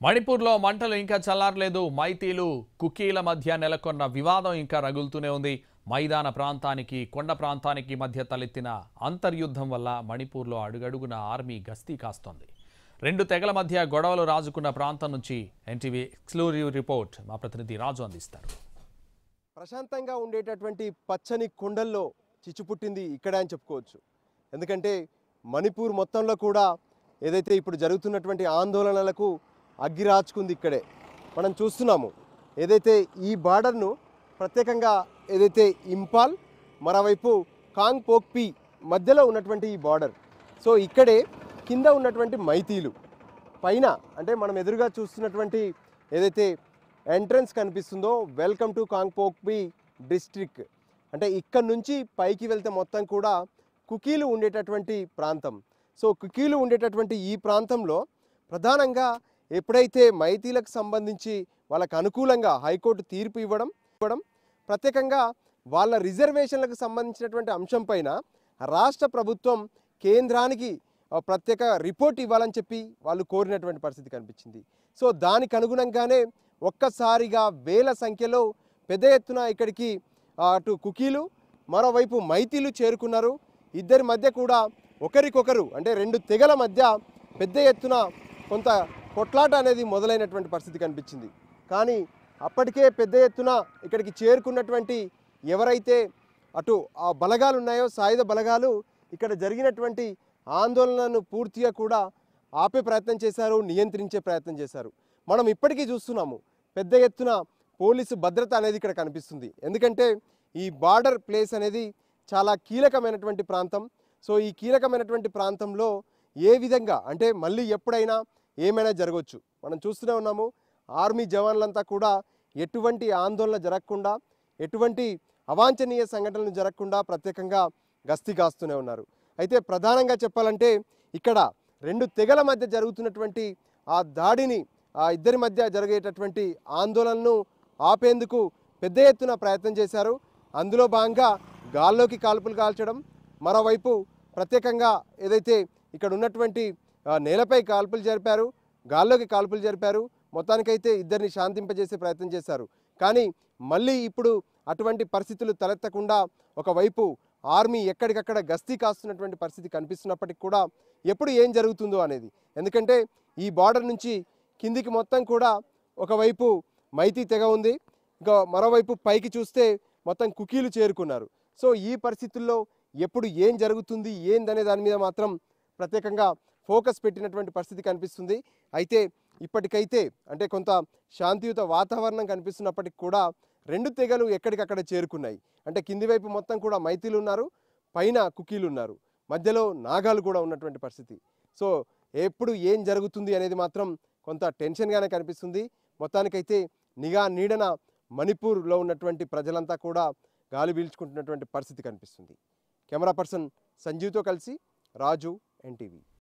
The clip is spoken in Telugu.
మణిపూర్లో మంటలు ఇంకా చల్లారలేదు మైతీలు కుకీల మధ్య నెలకొన్న వివాదం ఇంకా రగులుతూనే ఉంది మైదాన ప్రాంతానికి కొండ ప్రాంతానికి మధ్య తలెత్తిన అంతర్యుద్ధం వల్ల మణిపూర్లో అడుగడుగున ఆర్మీ గస్తీ కాస్తోంది రెండు తెగల మధ్య గొడవలు రాజుకున్న ప్రాంతం నుంచి ఎన్టీవీ ఎక్స్క్లూజివ్ రిపోర్ట్ మా ప్రతినిధి రాజు అందిస్తారు ప్రశాంతంగా ఉండేటటువంటి పచ్చని కొండల్లో చిచ్చుపుట్టింది ఇక్కడే అని చెప్పుకోవచ్చు ఎందుకంటే మణిపూర్ మొత్తంలో కూడా ఏదైతే ఇప్పుడు జరుగుతున్నటువంటి ఆందోళనలకు అగ్గి రాచుకుంది ఇక్కడే మనం చూస్తున్నాము ఏదైతే ఈ బార్డర్ను ప్రత్యేకంగా ఏదైతే ఇంపాల్ మరోవైపు కాంగ్ పోక్పి మధ్యలో ఉన్నటువంటి ఈ బార్డర్ సో ఇక్కడే కింద ఉన్నటువంటి మైతీలు పైన అంటే మనం ఎదురుగా చూస్తున్నటువంటి ఏదైతే ఎంట్రన్స్ కనిపిస్తుందో వెల్కమ్ టు కాంగ్పోక్బి డిస్ట్రిక్ట్ అంటే ఇక్కడ నుంచి పైకి వెళ్తే మొత్తం కూడా కుకీలు ఉండేటటువంటి ప్రాంతం సో కుకీలు ఉండేటటువంటి ఈ ప్రాంతంలో ప్రధానంగా ఎప్పుడైతే మైతీలకు సంబంధించి వాళ్ళకు అనుకూలంగా హైకోర్టు తీర్పు ఇవ్వడం ఇవ్వడం ప్రత్యేకంగా వాళ్ళ రిజర్వేషన్లకు సంబంధించినటువంటి అంశం పైన రాష్ట్ర ప్రభుత్వం కేంద్రానికి ఆ, ప్రత్యేక రిపోర్ట్ ఇవ్వాలని చెప్పి వాళ్ళు కోరినటువంటి పరిస్థితి కనిపించింది సో దానికి అనుగుణంగానే ఒక్కసారిగా వేల సంఖ్యలో పెద్ద ఎత్తున ఇక్కడికి ఆ, అటు కుకీలు మరోవైపు మైతీలు చేరుకున్నారు ఇద్దరి మధ్య కూడా ఒకరికొకరు అంటే రెండు తెగల మధ్య పెద్ద ఎత్తున కొంత కొట్లాట అనేది మొదలైనటువంటి పరిస్థితి కనిపించింది కానీ అప్పటికే పెద్ద ఎత్తున ఇక్కడికి చేరుకున్నటువంటి ఎవరైతే అటు ఆ బలగాలు ఉన్నాయో సాయుధ బలగాలు ఇక్కడ జరిగినటువంటి ఆందోళనను పూర్తిగా కూడా ఆపే ప్రయత్నం చేశారు నియంత్రించే ప్రయత్నం చేశారు మనం ఇప్పటికీ చూస్తున్నాము పెద్ద ఎత్తున పోలీసు భద్రత అనేది ఇక్కడ కనిపిస్తుంది ఎందుకంటే ఈ బార్డర్ ప్లేస్ అనేది చాలా కీలకమైనటువంటి ప్రాంతం సో ఈ కీలకమైనటువంటి ప్రాంతంలో ఏ విధంగా అంటే మళ్ళీ ఎప్పుడైనా ఏమైనా జరగవచ్చు మనం చూస్తూనే ఉన్నాము ఆర్మీ జవాన్లంతా కూడా ఎటువంటి ఆందోళన జరగకుండా ఎటువంటి అవాంఛనీయ సంఘటనలు జరగకుండా ప్రత్యేకంగా గస్తీ కాస్తూనే ఉన్నారు అయితే ప్రధానంగా చెప్పాలంటే ఇక్కడ రెండు తెగల మధ్య జరుగుతున్నటువంటి ఆ దాడిని ఆ ఇద్దరి మధ్య జరిగేటటువంటి ఆందోళనను ఆపేందుకు పెద్ద ఎత్తున ప్రయత్నం చేశారు అందులో భాగంగా గాల్లోకి కాల్పులు కాల్చడం మరోవైపు ప్రత్యేకంగా ఏదైతే ఇక్కడ ఉన్నటువంటి ఆ, నేలపై కాల్పులు జరిపారు గాల్లోకి కాల్పులు జరిపారు మొత్తానికైతే ఇద్దరిని శాంతింపజేసే ప్రయత్నం చేశారు కానీ మళ్ళీ ఇప్పుడు అటువంటి పరిస్థితులు తలెత్తకుండా ఒకవైపు ఆర్మీ ఎక్కడికక్కడ గస్తీ కాస్తున్నటువంటి పరిస్థితి కనిపిస్తున్నప్పటికీ కూడా ఎప్పుడు ఏం జరుగుతుందో అనేది ఎందుకంటే ఈ బార్డర్ నుంచి కిందికి మొత్తం కూడా ఒకవైపు మైతీ తెగ ఉంది ఇంకా మరోవైపు పైకి చూస్తే మొత్తం కుకీలు చేరుకున్నారు సో ఈ పరిస్థితుల్లో ఎప్పుడు ఏం జరుగుతుంది ఏందనే దాని మీద మాత్రం ప్రత్యేకంగా ఫోకస్ పెట్టినటువంటి పరిస్థితి కనిపిస్తుంది అయితే ఇప్పటికైతే అంటే కొంత శాంతియుత వాతావరణం కనిపిస్తున్నప్పటికీ కూడా రెండు తెగలు ఎక్కడికక్కడ చేరుకున్నాయి అంటే కింది వైపు మొత్తం కూడా మైతీలు ఉన్నారు పైన కుకీలు ఉన్నారు మధ్యలో నాగాలు కూడా ఉన్నటువంటి పరిస్థితి సో ఎప్పుడు ఏం జరుగుతుంది అనేది మాత్రం కొంత టెన్షన్గానే కనిపిస్తుంది మొత్తానికైతే నిఘా నీడన మణిపూర్లో ఉన్నటువంటి ప్రజలంతా కూడా గాలి పీల్చుకుంటున్నటువంటి పరిస్థితి కనిపిస్తుంది కెమెరా పర్సన్ సంజీవ్తో కలిసి రాజు ఎన్టీవీ